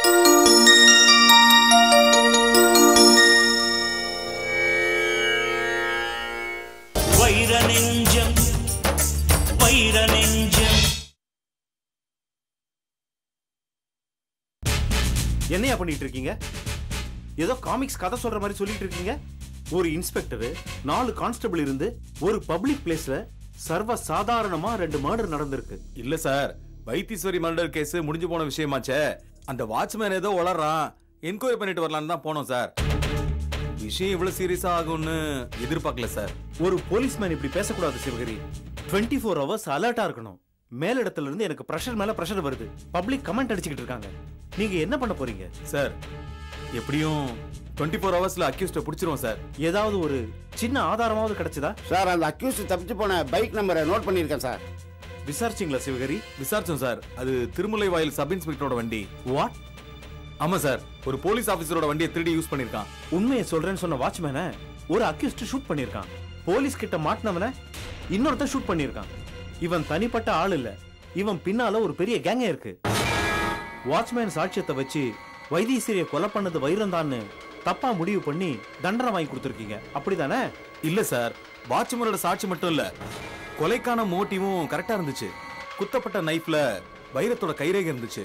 வைர நெஞ்சம் வைர நெஞ்சம் என்னையா பண்ணிட்டு இருக்கீங்க ஏதோ காமிக்ஸ் கதை சொல்ற மாதிரி சொல்லிட்டு இருக்கீங்க ஒரு இன்ஸ்பெக்டர் நாலு கான்ஸ்டபிள் இருந்து ஒரு பப்ளிக் பிளேஸ்ல சர்வ சாதாரணமா ரெண்டு மர்டர் நடந்திருக்கு இல்ல சார் வைத்தீஸ்வரி மர்டர் கேஸ் முடிஞ்சு போன விஷயமாச்சே அந்த வாட்ச்மேன் ஏதோ வளர்றான் என்கொயரி பண்ணிட்டு வரலான்னு தான் போனோம் சார் விஷயம் இவ்வளவு சீரியஸா ஆகும்னு எதிர்பார்க்கல சார் ஒரு போலீஸ்மேன் இப்படி பேசக்கூடாது சிவகிரி 24 ஃபோர் ஹவர்ஸ் அலர்ட்டா இருக்கணும் மேலிடத்துல இருந்து எனக்கு பிரஷர் மேல பிரஷர் வருது பப்ளிக் கமெண்ட் அடிச்சுக்கிட்டு இருக்காங்க நீங்க என்ன பண்ண போறீங்க சார் எப்படியும் டுவெண்ட்டி ஃபோர் ஹவர்ஸ்ல அக்யூஸ்ட பிடிச்சிருவோம் சார் ஏதாவது ஒரு சின்ன ஆதாரமாவது கிடைச்சதா சார் அந்த அக்யூஸ்ட் தப்பிச்சு போன பைக் நம்பரை நோட் பண்ணியிருக்கேன் சார் விசாரிச்சிங்களா சிவகிரி விசாரிச்சோம் சார் அது திருமுலை வாயில் சப் இன்ஸ்பெக்டரோட வண்டி வாட் ஆமா சார் ஒரு போலீஸ் ஆபீசரோட வண்டியை திருடி யூஸ் பண்ணிருக்கான் உண்மையை சொல்றேன்னு சொன்ன வாட்ச்மேனை ஒரு அக்யூஸ்ட் ஷூட் பண்ணிருக்கான் போலீஸ் கிட்ட மாட்டினவனை இன்னொருத்தன் ஷூட் பண்ணிருக்கான் இவன் தனிப்பட்ட ஆள் இல்ல இவன் பின்னால ஒரு பெரிய கேங்கே இருக்கு வாட்ச்மேன் சாட்சியத்தை வச்சு வைத்தீஸ்வரிய கொலை பண்ணது வைரந்தான்னு தப்பா முடிவு பண்ணி தண்டனை வாங்கி கொடுத்துருக்கீங்க அப்படிதானே இல்ல சார் வாட்ச்மேனோட சாட்சி மட்டும் இல்ல கொலைக்கான மோட்டிவும் கரெக்டா இருந்துச்சு குத்தப்பட்ட நைஃப்ல வைரத்தோட கைரேகை இருந்துச்சு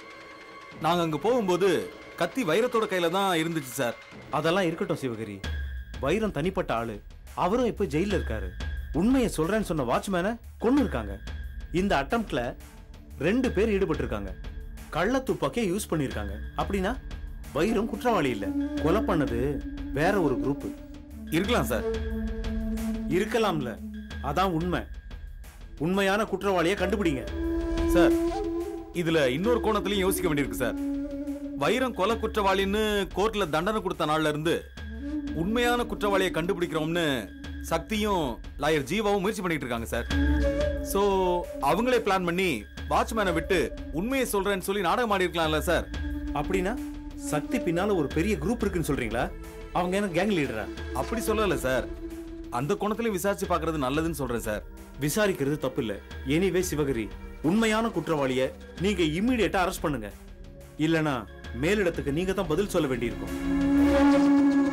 நாங்க அங்க போகும்போது கத்தி வைரத்தோட கையில தான் இருந்துச்சு சார் அதெல்லாம் இருக்கட்டும் சிவகிரி வைரம் தனிப்பட்ட ஆளு அவரும் இப்ப ஜெயில இருக்காரு உண்மையை சொல்றேன்னு சொன்ன வாட்ச்மேனை கொன்னு இருக்காங்க இந்த அட்டம்ப்ட்ல ரெண்டு பேர் ஈடுபட்டு இருக்காங்க கள்ள துப்பாக்கியை யூஸ் பண்ணிருக்காங்க அப்படின்னா வைரம் குற்றவாளி இல்ல கொலை பண்ணது வேற ஒரு குரூப் இருக்கலாம் சார் இருக்கலாம்ல அதான் உண்மை உண்மையான குற்றவாளியை கண்டுபிடிங்க சார் இதுல இன்னொரு கோணத்திலையும் யோசிக்க வேண்டியிருக்கு சார் வைரம் கொலை குற்றவாளின்னு கோர்ட்ல தண்டனை கொடுத்த நாள்ல இருந்து உண்மையான குற்றவாளியை கண்டுபிடிக்கிறோம்னு சக்தியும் லாயர் ஜீவாவும் முயற்சி பண்ணிட்டு இருக்காங்க சார் சோ அவங்களே பிளான் பண்ணி வாட்ச்மேனை விட்டு உண்மையை சொல்றேன்னு சொல்லி நாடகம் ஆடி இருக்கலாம்ல சார் அப்படின்னா சக்தி பின்னால ஒரு பெரிய குரூப் இருக்குன்னு சொல்றீங்களா அவங்க என்ன கேங் லீடரா அப்படி சொல்லல சார் அந்த கோணத்திலையும் விசாரிச்சு பார்க்கிறது நல்லதுன்னு சொல்றேன் சார் விசாரிக்கிறது தப்பு இல்ல எனிவே சிவகிரி உண்மையான குற்றவாளிய நீங்க இம்மிடியேட்டா அரெஸ்ட் பண்ணுங்க இல்லனா மேலிடத்துக்கு நீங்க தான் பதில் சொல்ல வேண்டியிருக்கும்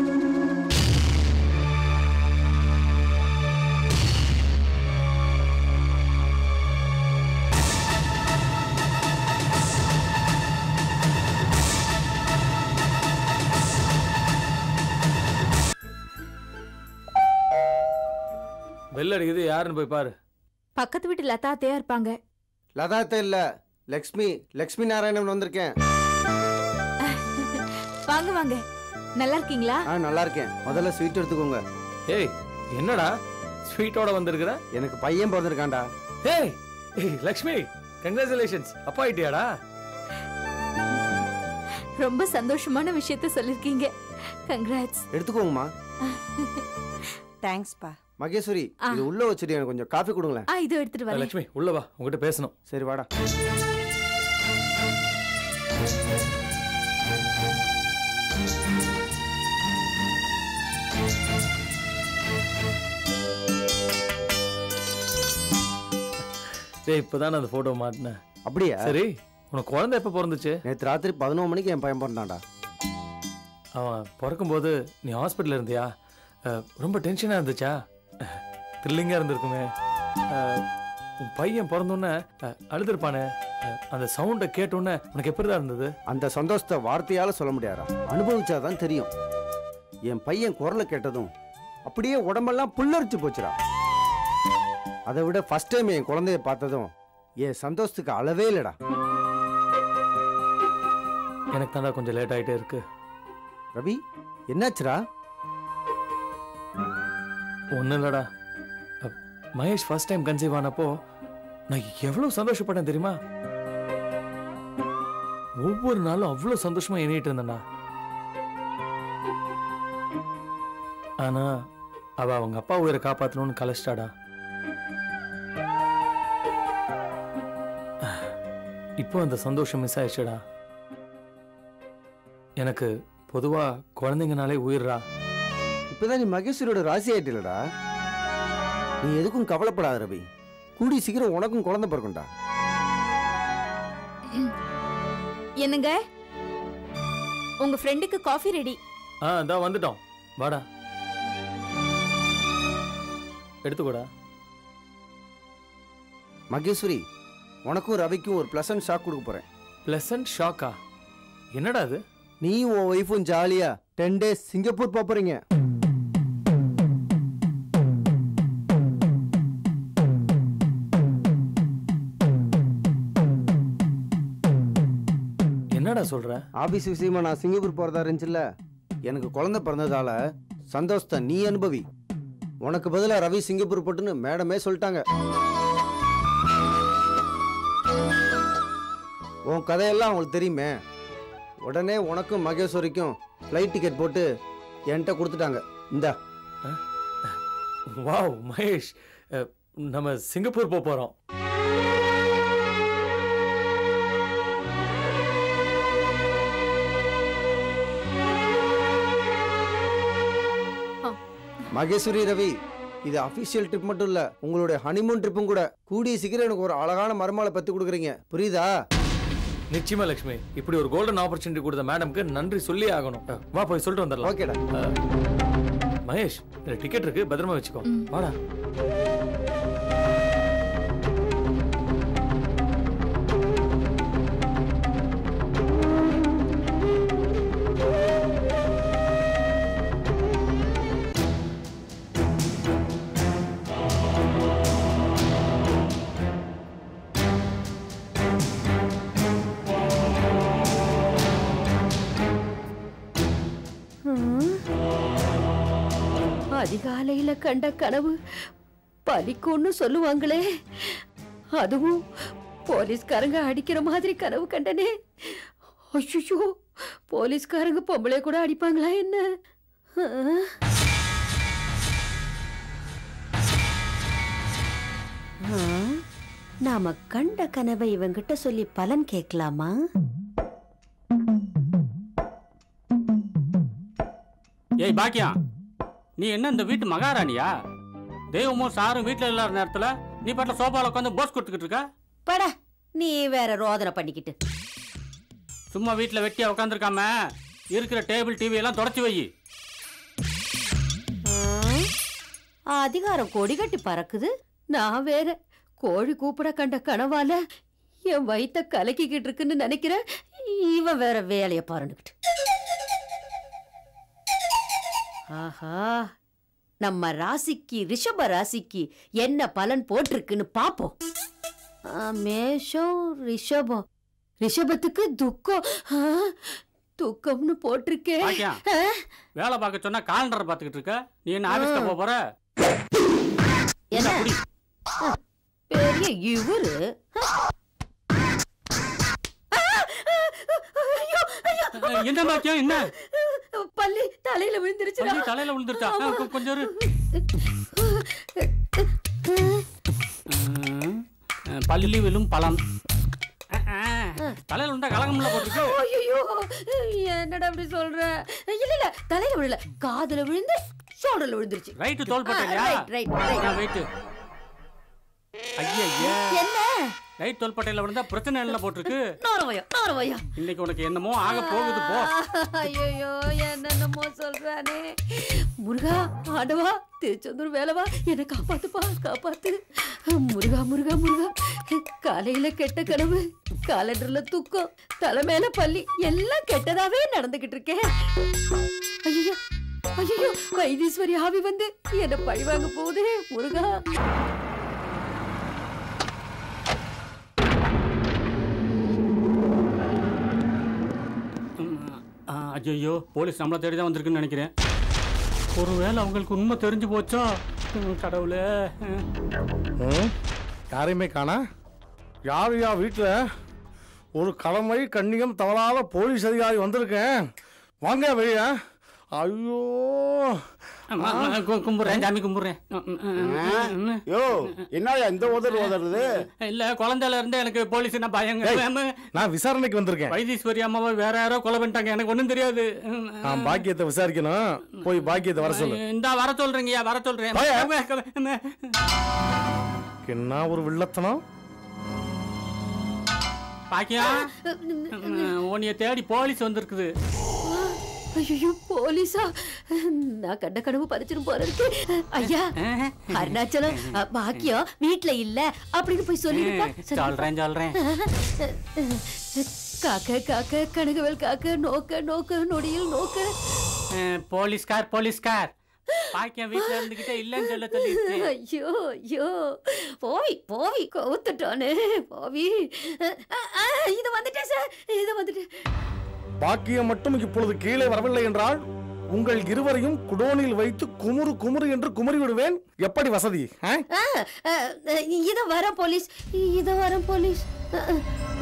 பெல் அடிக்குது யாருன்னு போய் பாரு பக்கத்து வீட்டு லதா அத்தையா இருப்பாங்க லதாத்த இல்ல லக்ஷ்மி லக்ஷ்மி நாராயணன் வந்திருக்கேன் வாங்க வாங்க நல்லா இருக்கீங்களா ஆ நல்லா இருக்கேன் முதல்ல ஸ்வீட் எடுத்துக்கோங்க ஏய் என்னடா ஸ்வீட்டோட வந்திருக்கிற எனக்கு பையன் பிறந்திருக்கான்டா ஏய் ஏய், லக்ஷ்மி கங்க்ராச்சுலேஷன்ஸ் அப்பா ஆயிட்டியாடா ரொம்ப சந்தோஷமான விஷயத்த சொல்லிருக்கீங்க கங்க்ராட்ஸ் எடுத்துக்கோங்கம்மா தேங்க்ஸ்ப்பா மகேஸ்வரி ஆ. இது உள்ள வச்சுட்டு எனக்கு கொஞ்சம் காஃபி கொடுங்களேன் ஆ இதோ எடுத்துட்டு வரேன் லக்ஷ்மி உள்ள வா உங்ககிட்ட பேசணும் சரி வாடா டேய் இப்பதான் அந்த போட்டோ மாட்டினேன் அப்படியா சரி உனக்கு குழந்தை எப்போ பிறந்துச்சு நேற்று ராத்திரி பதினோரு மணிக்கு என் பையன் பிறந்தான்டா அவன் பிறக்கும்போது நீ ஹாஸ்பிட்டல் இருந்தியா அஹ், ரொம்ப டென்ஷனாக இருந்துச்சா த்ரில்லிங்காக இருந்திருக்குமே அஹ், உன் பையன் பிறந்தோன்னே அஹ், அழுதுருப்பானே அஹ், அந்த சவுண்டை கேட்டோன்னே உனக்கு எப்படிதான் இருந்தது அந்த சந்தோஷத்தை வார்த்தையால சொல்ல முடியாதா அனுபவிச்சாதான் தெரியும் என் பையன் குரலை கேட்டதும் அப்படியே உடம்பெல்லாம் புல்லரிச்சு போச்சுடா அதை விட ஃபர்ஸ்ட் டைம் என் குழந்தைய பார்த்ததும் என் சந்தோஷத்துக்கு அளவே இல்லடா எனக்கு தாண்டா கொஞ்சம் லேட் ஆகிட்டே இருக்கு ரவி என்னாச்சுடா ஒன்றும் இல்லடா அஹ், மகேஷ் ஃபர்ஸ்ட் டைம் கன்சீவ் ஆனப்போ நான் எவ்வளோ சந்தோஷப்பட்டேன் தெரியுமா ஒவ்வொரு நாளும் அவ்வளோ சந்தோஷமா எண்ணிட்டு இருந்தேன்டா ஆனா அவ அவங்க அப்பா உயிரை காப்பாத்தணும்னு கலைச்சிட்டாடா இப்போ அந்த சந்தோஷம் மிஸ் ஆயிடுச்சுடா எனக்கு பொதுவா குழந்தைங்கனாலே உயிர்றா இப்பதான் நீ மகேஸ்வரியோட ராசி ஆயிட்டிலடா நீ எதுக்கும் கவலைப்படாத ரவி கூடி சீக்கிரம் உனக்கும் குழந்தை பிறக்கும்டா என்னங்க உங்க ஃப்ரெண்டுக்கு காஃபி ரெடி ஆ இதோ வந்துட்டோம் வாடா எடுத்துக்கோடா மகேஸ்வரி உனக்கும் ரவிக்கும் ஒரு ப்ளசன்ட் ஷாக் கொடுக்க போறேன் பிளசன்ட் ஷாக்கா என்னடா அது நீ உன் ஒய்ஃபும் ஜாலியா டென் டேஸ் சிங்கப்பூர் போப் போறீங்க என்னடா சொல்ற ஆபீஸ் விஷயமா நான் சிங்கப்பூர் போறதா இருந்துச்சுல்ல எனக்கு குழந்தை பிறந்ததால சந்தோஷத்தை நீ அனுபவி உனக்கு பதிலா ரவி சிங்கப்பூர் போட்டுன்னு மேடமே சொல்லிட்டாங்க உன் கதையெல்லாம் அவங்களுக்கு தெரியுமே உடனே உனக்கும் மகேஸ்வரிக்கும் ஃப்ளைட் டிக்கெட் போட்டு என்கிட்ட கொடுத்துட்டாங்க இந்தா வாவ் மகேஷ் அஹ், நம்ம சிங்கப்பூர் போக போறோம் மகேஸ்வரி ரவி இது அபிஷியல் ட்ரிப் மட்டும் இல்ல உங்களுடைய ஹனிமூன் ட்ரிப்பும் கூட கூடிய சீக்கிரம் எனக்கு ஒரு அழகான மருமகளை பத்தி கொடுக்குறீங்க புரியுதா நிச்சயமா லட்சுமி இப்படி ஒரு கோல்டன் ஆப்பர்ச்சுனிட்டி கொடுத்த மேடம்க்கு நன்றி சொல்லி ஆகணும் அஹ், வா போய் சொல்லிட்டு வந்துடலாம் ஓகேடா மகேஷ் டிக்கெட் இருக்கு பத்திரமா வச்சுக்கோ வாடா அதிகாலையில கண்ட கனவு பலிக்கும்னு சொல்லுவாங்களே அதுவும் போலீஸ்காரங்க அடிக்கிற மாதிரி கனவு கண்டனே ஐயோ போலீஸ்காரங்க பொம்பளை கூட அடிப்பாங்களா என்ன ஆ? ஆ, நாம கண்ட கனவை இவங்கிட்ட சொல்லி பலன் கேட்கலாமா ஏய் பாக்கியா நீ என்ன இந்த வீட்டு மகாராணியா தெய்வமும் சாரும் வீட்டில் இல்லாத நேரத்தில் நீ பாட்டில் சோஃபாவில் உட்காந்து போஸ் கொடுத்துக்கிட்டு இருக்க பட நீ வேற ரோதனை பண்ணிக்கிட்டு சும்மா வீட்டில் வெட்டியா உட்காந்துருக்காம இருக்கிற டேபிள் டிவி எல்லாம் தொடச்சி வை ஆ, அதிகாரம் கொடி கட்டி பறக்குது நான் வேற கோழி கூப்பிட கண்ட கனவால என் வயித்த கலக்கிக்கிட்டு இருக்குன்னு நினைக்கிறேன் இவன் வேற வேலைய பாருந்துக்கிட்டு ஆஹா நம்ம ராசிக்கு ரிஷப ராசிக்கு என்ன பலன் போட்டிருக்குன்னு பாப்போம் ஆ, மேஷம் ரிஷபம் ரிஷபத்துக்கு துக்கம் ஆ, துக்கம்னு போட்டிருக்கே பாக்கியா ஆ, வேலை பார்க்க சொன்னா காலண்டரை பார்த்துக்கிட்டு இருக்க நீ என்ன ஆஃபீஸ்க்கு போக போற என்ன பெரிய இவரு ஐயோ, ஐயோ. என்ன பாக்கியம் என்ன பள்ளி தலையில விழுந்துருச்சுடா பள்ளி தலையில விழுந்துருச்சா ஆ, கொ- கொஞ்சம் இரு. ம், பள்ளி விழும் பழம் அஹ், அஹ், தலையில விழுந்தா கலகம்ல போட்டுருக்கு ஐயோ என்னடா அப்படி சொல்ற இல்ல இல்ல தலையில விழல காதுல விழுந்து ஷோல்டர்ல விழுந்துருச்சு ரைட்டு தோல் பட்டையா ரைட் ரைட் ரைட் வெயிட் ஐயா என்ன ரைட் தோல் பட்டையில விழுந்தா பிரச்சனை இல்லை போட்டிருக்கு நோரவயா நோரவயா இன்னைக்கு உனக்கு என்னமோ ஆக போகுது போ ஐயோ என்னென்னமோ சொல்றானே முருகா ஆண்டவா திருச்செந்தூர் வேலவா என்னை காப்பாத்துப்பா காப்பாத்து முருகா முருகா முருகா காலையில கெட்ட கனவு காலண்டர்ல தூக்கம் தலை மேல பள்ளி எல்லாம் கெட்டதாவே நடந்துகிட்டு இருக்கேன் ஐயோ ஐயோ வைத்தீஸ்வரி ஆவி வந்து என்ன பழி வாங்க போகுதே முருகா ஐயோ போலீஸ் நம்மளை தேடி தான் வந்திருக்குன்னு நினைக்கிறேன் ஒருவேளை அவங்களுக்கு உண்மை தெரிஞ்சு போச்சோ ம், கடவுளே ம். ம்? யாரையுமே காணா யார் யா வீட்டில் ஒரு கடமை கண்ணியம் தவறாத போலீஸ் அதிகாரி வந்திருக்கேன் வாங்க வெளிய ஐயோ அம்மா, அம்மா, கு- கும்பிடுறேன் சாமி கும்பிடுறேன் ம், ம், ம், ம். யோ என்னயா இந்த உதறு உதறது இல்ல குழந்தையில இருந்து எனக்கு போலீஸ்னா பயங்க ஏய். நான் விசாரணைக்கு வந்திருக்கேன் வைத்தீஸ்வரி அம்மாவை வேற யாரோ கொலை பண்ணிட்டாங்க எனக்கு ஒண்ணும் தெரியாது ம், நான் பாக்கியத்தை விசாரிக்கணும் போய் பாக்கியத்தை வர சொல்லு இந்தா வர சொல்றீங்கய்யா வர சொல்றேன் போயா. என்ன? என்ன ஒரு வில்லத்தனம் பாக்கியா ம், உன்னைய தேடி போலீஸ் வந்திருக்குது ஐயோ போலீஸா நான் கண்ட கனவு பறிச்சிரும் போல இருக்கு ஐயா அருணாச்சலம் அ, பாக்கியம் வீட்ல இல்ல அப்படின்னு போய் சொல்லிருக்கா சொல்றேன் சொல்றேன் காக்க காக்க கனகவேல் காக்க நோக்க நோக்க நொடியில் நோக்க அஹ், போலீஸ்கார் போலீஸ்கார் பாக்கியம் வீட்டுல இருந்துகிட்டே இல்லைன்னு சொல்ல சொல்லிருச்சு ஐயோ ஐயோ போய் போய் கவுத்துட்டானே போவி இது வந்துட்டேன் சார் இது வந்துட்டேன் பாக்கியம் மட்டும் இப்பொழுது கீழே வரவில்லை என்றால் உங்கள் இருவரையும் குடோனில் வைத்து குமுறு குமுறு என்று குமுறி விடுவேன் எப்படி வசதி ஆ? ஆ, அ, அ, இத வர போலீஸ் இத வர போலீஸ் அ, அ.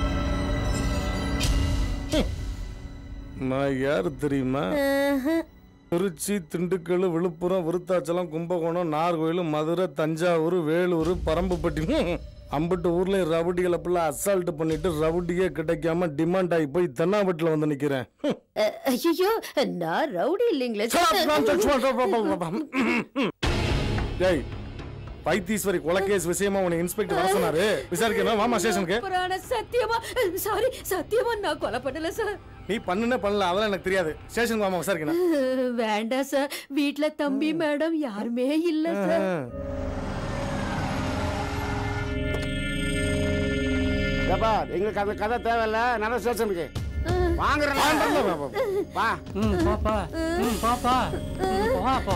நான் யாரு தெரியுமா ஆஹா. திருச்சி திண்டுக்கல் விழுப்புரம் விருத்தாச்சலம் கும்பகோணம் நாகர்கோயில் மதுரை தஞ்சாவூர் வேலூர் பரம்புப்பட்டி ஹம். அம்பட்டு ஊர்ல ரவுடிகளை ஃபுல்லாக அசால்ட் பண்ணிட்டு ரவுடியே கிடைக்காம டிமாண்ட் ஆகி போய் தென்னாவட்டில் வந்து நிக்கிறேன் ஹம். அ, ஐயோ நான் ரவுடி இல்லைங்களே Shut up, nonsense, shut up, shut up. டேய் வைத்தீஸ்வரி கொலைகேஸ் விஷயமா உன்னை இன்ஸ்பெக்டர் வர சொன்னாரு விசாரிக்கணும் வாமா ஸ்டேஷனுக்கு புராண சத்தியமா சாரி சத்தியமா நான் கொலை பண்ணல சார் நீ பண்ணுனே பண்ணல அதெல்லாம் எனக்கு தெரியாது ஸ்டேஷனுக்கு வாமா விசாரிக்கணும் வேண்டாம் சார் வீட்ல தம்பி மேடம் யாருமே இல்ல சார் ஏப்பா எங்களுக்கு அந்த கதை தேவையில்ல நல்ல ஸ்டேஷனுக்கு வாங்குறேன் வா ம் பாப்பா ம் பாப்பா ம், பாப்பா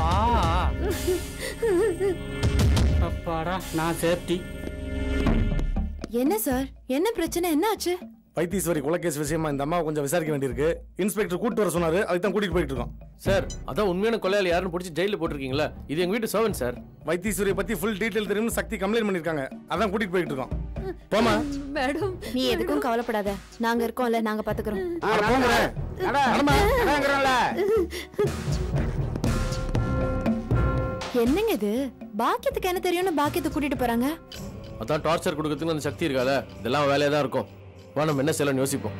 அப்பாடா நான் சேஃப்டி என்ன சார் என்ன பிரச்சனை என்ன ஆச்சு வைத்தீஸ்வரி கொலைகேஸ் விஷயமா இந்த அம்மாவை கொஞ்சம் விசாரிக்க வேண்டியிருக்கு இன்ஸ்பெக்டர் கூட்டு வர சொன்னாரு அதுக்கு தான் கூட்டிட்டு போயிட்டு இருக்கோம் சார் அதான் உண்மையான கொலையாளி யாருன்னு பிடிச்சி ஜெயிலில் போட்டிருக்கீங்களா இது எங்க வீட்டு சர்வன் சார் வைத்தீஸ்வரியை பத்தி ஃபுல் டீடைல் தெரியும்னு சக்தி கம்ப்ளைண்ட் பண்ணிருக்காங்க அதான் கூட்டிட்டு போயிட்டு இருக்கோம் போமா மேடம் நீ எதுக்கும் கவலைப்படாத நாங்க இருக்கோம்ல நாங்க பாத்துக்கிறோம் ஆ, நடக்கிறேன். நட, நடக்கிறேன்ல. என்னங்க இது பாக்கியத்துக்கு என்ன தெரியும்னு பாக்கியத்தை கூட்டிட்டு போறாங்க அதான் டார்ச்சர் கொடுக்கறதுக்கு அந்த சக்தி இருக்கால இதெல்லாம் வேலையா தான் இருக்கும் வா நம்ம என்ன செய்யலாம்னு யோசிப்போம்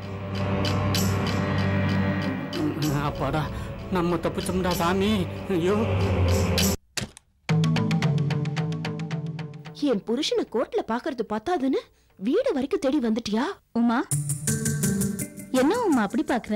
ம், அப்பாடா நம்ம தப்பிச்சோம்டா சாமி ஐயோ என் புருஷனை கோர்ட்ல பாக்குறது பத்தாதுன்னு வீடு வரைக்கும் தேடி வந்துட்டியா உமா என்ன உமா அப்படி பாக்குற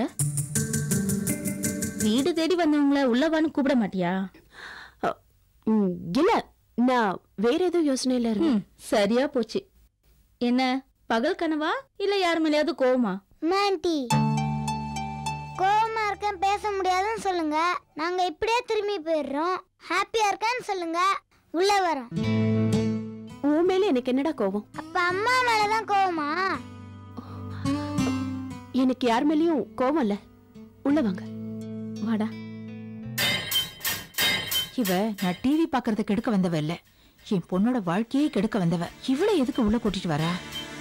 வீடு தேடி வந்தவங்கள உள்ளவான்னு கூப்பிட மாட்டியா ம், இல்ல நான் வேற ஏதோ யோசனையில இருக்கேன் ம், சரியா போச்சு என்ன பகல் கனவா இல்ல யார் மேலயாவது கோவமா மாண்டி கோவமா இருக்கேன் பேச முடியாதுன்னு சொல்லுங்க நாங்க இப்படியே திரும்பி போயிடுறோம் ஹாப்பியா இருக்கேன்னு சொல்லுங்க உள்ள வரோம் உன் மேல எனக்கு என்னடா கோவம் அப்ப அம்மா மேலதான் கோவமா எனக்கு யார் மேலயும் கோவம் இல்ல உள்ள வாங்க வாடா இவ நான் டிவி பாக்குறத கெடுக்க வந்தவ இல்ல என் பொண்ணோட வாழ்க்கையே கெடுக்க வந்தவ இவளை எதுக்கு உள்ள கூட்டிட்டு வரா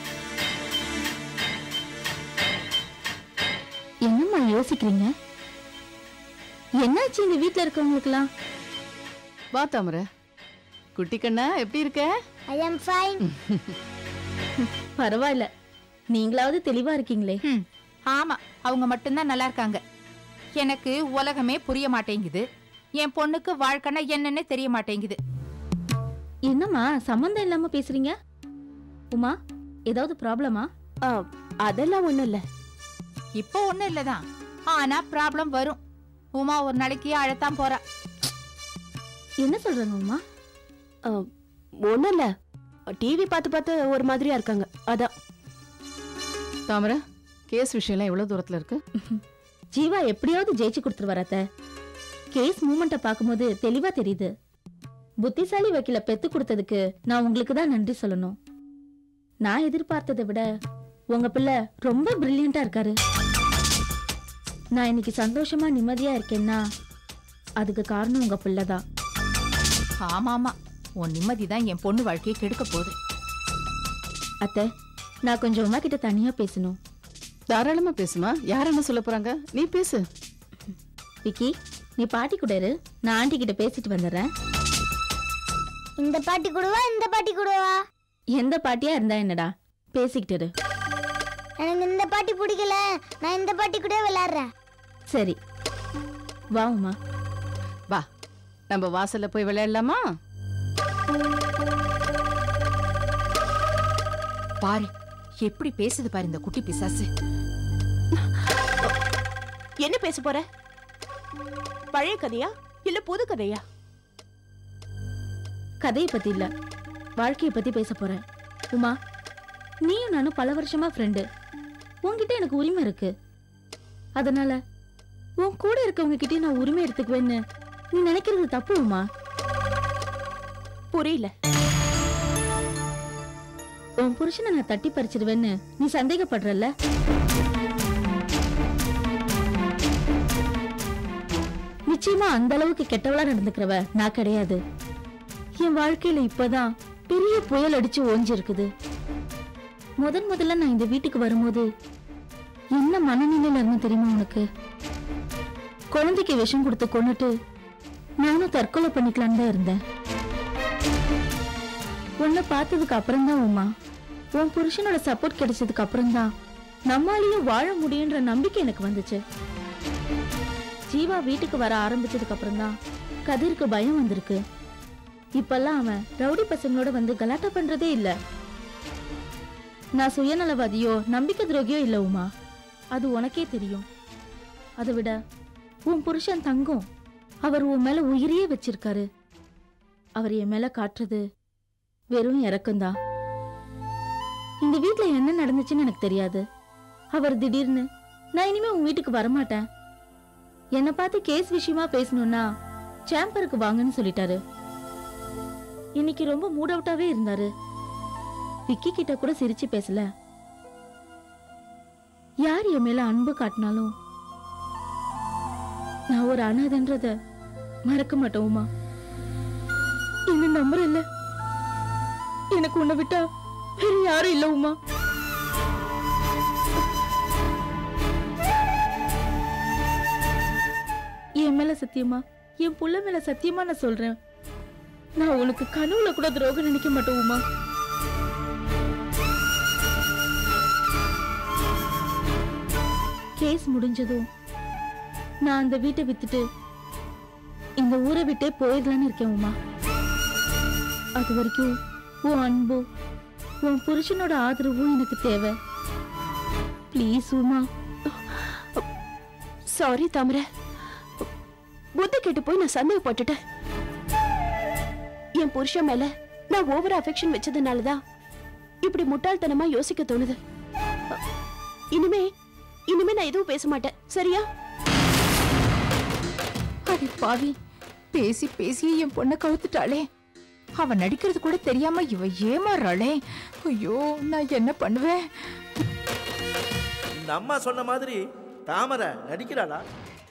என்னம்மா யோசிக்கிறீங்க என்னாச்சு இந்த வீட்ல இருக்கவங்களுக்குலாம் வா தாமரை குட்டி கண்ணா எப்படி இருக்க ஐ அம் ஃபைன் பரவாயில்ல நீங்களாவது தெளிவா இருக்கீங்களே ம், ஆமா அவங்க மட்டும்தான் நல்லா இருக்காங்க எனக்கு உலகமே புரிய மாட்டேங்குது என் பொண்ணுக்கு வாழ்க்கைனா என்னன்னே தெரிய மாட்டேங்குது என்னம்மா சம்மந்தம் இல்லாம பேசுறீங்க உமா ஏதாவது ப்ராப்ளமா அதெல்லாம் ஒண்ணும் இல்ல இப்போ ஒண்ணும் இல்லதான் ஆனா ப்ராப்ளம் வரும் உமா ஒரு நாளைக்கு அழத்தான் போறா என்ன சொல்றாங்க உமா ஒண்ணும் இல்ல டிவி பார்த்து பார்த்து ஒரு மாதிரியா இருக்காங்க அதான் தாமரை கேஸ் விஷயம்லாம் எவ்வளவு தூரத்துல இருக்கு ஜீவா எப்படியாவது ஜெயிச்சு கொடுத்துருவார் அத்தை கேஸ் மூமெண்ட்டை பார்க்கும்போது தெளிவா தெரியுது புத்திசாலி வக்கீல பெத்து கொடுத்ததுக்கு நான் உங்களுக்கு தான் நன்றி சொல்லணும் நான் எதிர்பார்த்ததை விட உங்க பிள்ளை ரொம்ப பிரில்லியண்டா இருக்காரு நான் இன்னைக்கு சந்தோஷமா நிம்மதியா இருக்கேன்னா அதுக்கு காரணம் உங்க பிள்ளை தான் ஆமா ஆமா உன் நிம்மதி தான் என் பொண்ணு வாழ்க்கையை கெடுக்க போகுது அத்தை நான் கொஞ்சம் உமா கிட்ட தனியா பேசணும் தாராளமா பேசுமா யார் என்ன சொல்ல போறாங்க நீ பேசு விக்கி நீ பாட்டி கூட இரு நான் ஆண்டி கிட்ட பேசிட்டு வந்துடுறேன் இந்த பாட்டி கூடவா இந்த பாட்டி கூடவா எந்த பாட்டியா இருந்தா என்னடா பேசிக்கிட்டு இரு எனக்கு இந்த பாட்டி பிடிக்கல நான் இந்த பாட்டி கூட விளையாடுறேன் சரி வா உமா வா நம்ம வாசல்ல போய் விளையாடலாமா பாரு எப்படி பேசுது பாரு இந்த குட்டி பிசாசு என்ன பேச போற பழைய கதையா இல்ல புது கதையா கதையை பத்தி இல்ல வாழ்க்கையை பத்தி பேச போறேன் உமா நீயும் நானும் பல வருஷமா ஃப்ரெண்டு உன்கிட்ட எனக்கு உரிமை இருக்கு அதனால உன் கூட இருக்கவங்க கிட்டே நான் உரிமை எடுத்துக்குவேன்னு நீ நினைக்கிறது தப்பு உமா புரியல உன் புருஷனை நான் தட்டி பறிச்சிருவேன்னு நீ சந்தேகப்படுறல்ல நிச்சயமா அந்த அளவுக்கு கெட்டவளா நடந்துக்கிறவ நான் கிடையாது என் வாழ்க்கையில இப்பதான் பெரிய புயல் அடிச்சு ஓஞ்சிருக்குது முதன் முதல்ல நான் இந்த வீட்டுக்கு வரும்போது என்ன மனநிலையில இருந்து தெரியுமா உனக்கு குழந்தைக்கு விஷம் கொடுத்து கொன்னுட்டு நானும் தற்கொலை பண்ணிக்கலான்னு தான் இருந்தேன் உன்னை பார்த்ததுக்கு அப்புறம் தான் உமா உன் புருஷனோட சப்போர்ட் கிடைச்சதுக்கு அப்புறம் தான் நம்மாலையும் வாழ முடியுன்ற நம்பிக்கை எனக்கு வந்துச்சு ஜீவா வீட்டுக்கு வர ஆரம்பிச்சதுக்கு அப்புறம் தான் கதிருக்கு பயம் வந்திருக்கு இப்பெல்லாம் அவன் ரவுடி பசங்களோட வந்து கலாட்டா பண்றதே இல்ல நான் சுயநலவாதியோ நம்பிக்கை துரோகியோ இல்ல உமா அது உனக்கே தெரியும் அதை விட உன் புருஷன் தங்கம் அவர் உன் மேல உயிரையே வச்சிருக்காரு அவர் என் மேல காட்டுறது வெறும் இறக்கம்தான் இந்த வீட்ல என்ன நடந்துச்சுன்னு எனக்கு தெரியாது அவர் திடீர்னு நான் இனிமே உன் வீட்டுக்கு வரமாட்டேன் என்னை பார்த்து கேஸ் விஷயமா பேசணும்னா சேம்பருக்கு வாங்கன்னு சொல்லிட்டாரு இன்னைக்கு ரொம்ப மூட் அவுட்டாவே இருந்தாரு விக்கி கிட்ட கூட சிரிச்சு பேசல யார் என் மேல அன்பு காட்டினாலும் நான் ஒரு அனாதன்றத மறக்க மாட்டேன் உமா என்ன நம்புறல்ல எனக்கு உன்னை விட்டா வேற யாரும் இல்ல உமா என் மேல சத்தியமா என் புள்ள மேல சத்தியமா நான் சொல்றேன் நான் உனக்கு கனவுல கூட துரோகம் நினைக்க மாட்டேன் உமா கேஸ் முடிஞ்சதும் நான் அந்த வீட்டை வித்துட்டு இந்த ஊரை விட்டே போயிடலான்னு இருக்கேன் உமா அது வரைக்கும் உன் அன்பு உன் புருஷனோட ஆதரவும் எனக்கு தேவை ப்ளீஸ் உமா சாரி தாமர புத்தி கெட்டு போய் நான் சந்தேகப்பட்டுட்டேன் என் புருஷன் மேல நான் ஓவர் அஃபெக்ஷன் வச்சதுனாலதான் இப்படி முட்டாள்தனமா யோசிக்க தோணுது இனிமே இனிமே நான் எதுவும் பேச மாட்டேன் சரியா அடி பாவி பேசி பேசி என் பொண்ணை கவுத்துட்டாளே அவ நடிக்கிறது கூட தெரியாம இவ ஏமாறாளே ஐயோ நான் என்ன பண்ணுவேன் இந்த அம்மா சொன்ன மாதிரி தாமரை நடிக்கிறாளா